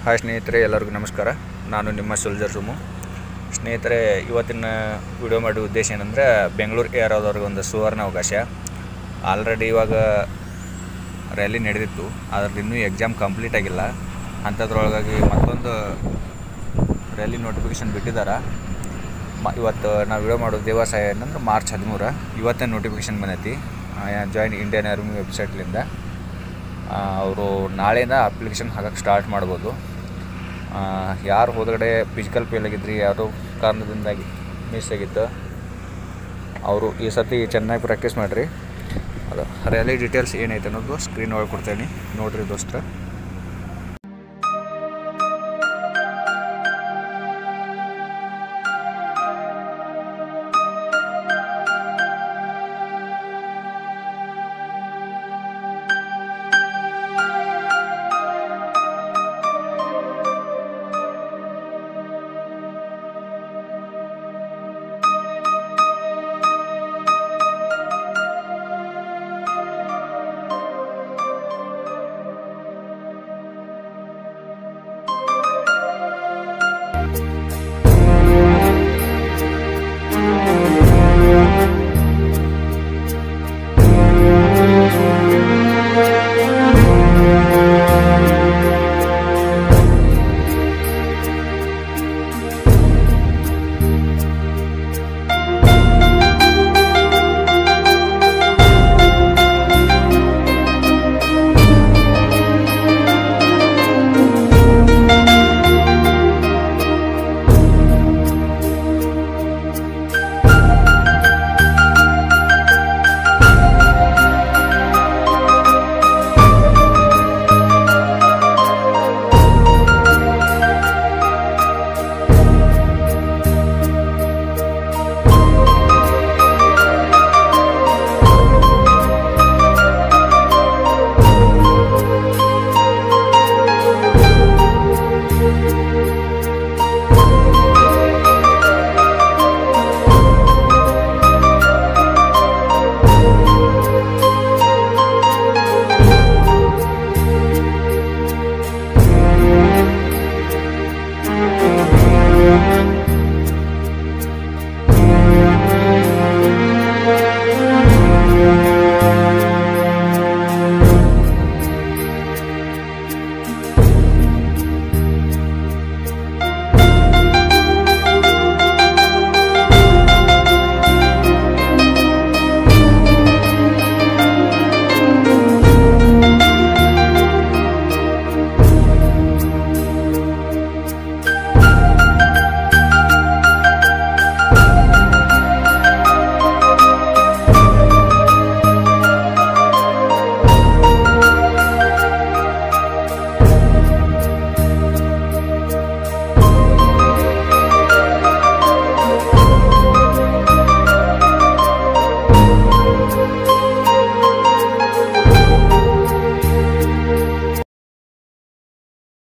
hi ಸ್ನೇಹಿತರೆ ಎಲ್ಲರಿಗೂ ನಮಸ್ಕಾರ ನಾನು ನಿಮ್ಮ ಸೋಲ್ಜರ್ ಸುಮು ಸ್ನೇಹಿತರೆ ಇವತ್ತಿನ ವಿಡಿಯೋ ಮಾಡೋ ಉದ್ದೇಶ ಏನಂದರೆ ಬೆಂಗಳೂರು ಏರ್ ಆದವ್ರಿಗೆ ಒಂದು ಸುವರ್ಣ ಅವಕಾಶ ಆಲ್ರೆಡಿ ಇವಾಗ ರ್ಯಾಲಿ ನಡೆದಿತ್ತು ಅದ್ರದ್ದು ಇನ್ನೂ ಎಕ್ಸಾಮ್ ಕಂಪ್ಲೀಟ್ ಆಗಿಲ್ಲ ಅಂಥದ್ರೊಳಗಾಗಿ ಮತ್ತೊಂದು ರ್ಯಾಲಿ ನೋಟಿಫಿಕೇಷನ್ ಬಿಟ್ಟಿದ್ದಾರೆ ಮ ಇವತ್ತು ನಾವು ವಿಡಿಯೋ ಮಾಡೋ ದಿವಸ ಏನಂದ್ರೆ ಮಾರ್ಚ್ ಹದಿಮೂರು ಇವತ್ತೇ ನೋಟಿಫಿಕೇಷನ್ ಬಂದೈತಿ ಜಾಯಿನ್ ಇಂಡಿಯನ್ ಆರ್ಮಿ ವೆಬ್ಸೈಟ್ಲಿಂದ ಅವರು ನಾಳೆಯಿಂದ ಅಪ್ಲಿಕೇಶನ್ ಹಾಕಕ್ಕೆ ಸ್ಟಾರ್ಟ್ ಮಾಡ್ಬೋದು ಆ, ಯಾರು ಹೋದ್ಗಡೆ ಫಿಸಿಕಲ್ ಫೇಲ್ ಆಗಿದ್ರಿ ಯಾರೋ ಕಾರಣದಿಂದಾಗಿ ಮಿಸ್ ಆಗಿತ್ತು ಅವರು ಈ ಸತಿ ಚೆನ್ನಾಗಿ ಪ್ರಾಕ್ಟೀಸ್ ಮಾಡಿರಿ ಅದು ರ್ಯಾಲಿ ಡೀಟೇಲ್ಸ್ ಏನೈತೆ ಅನ್ನೋದು ಸ್ಕ್ರೀನ್ ಒಳಗೆ ಕೊಡ್ತೇನೆ ನೋಡಿರಿ ದೋಸ್ತ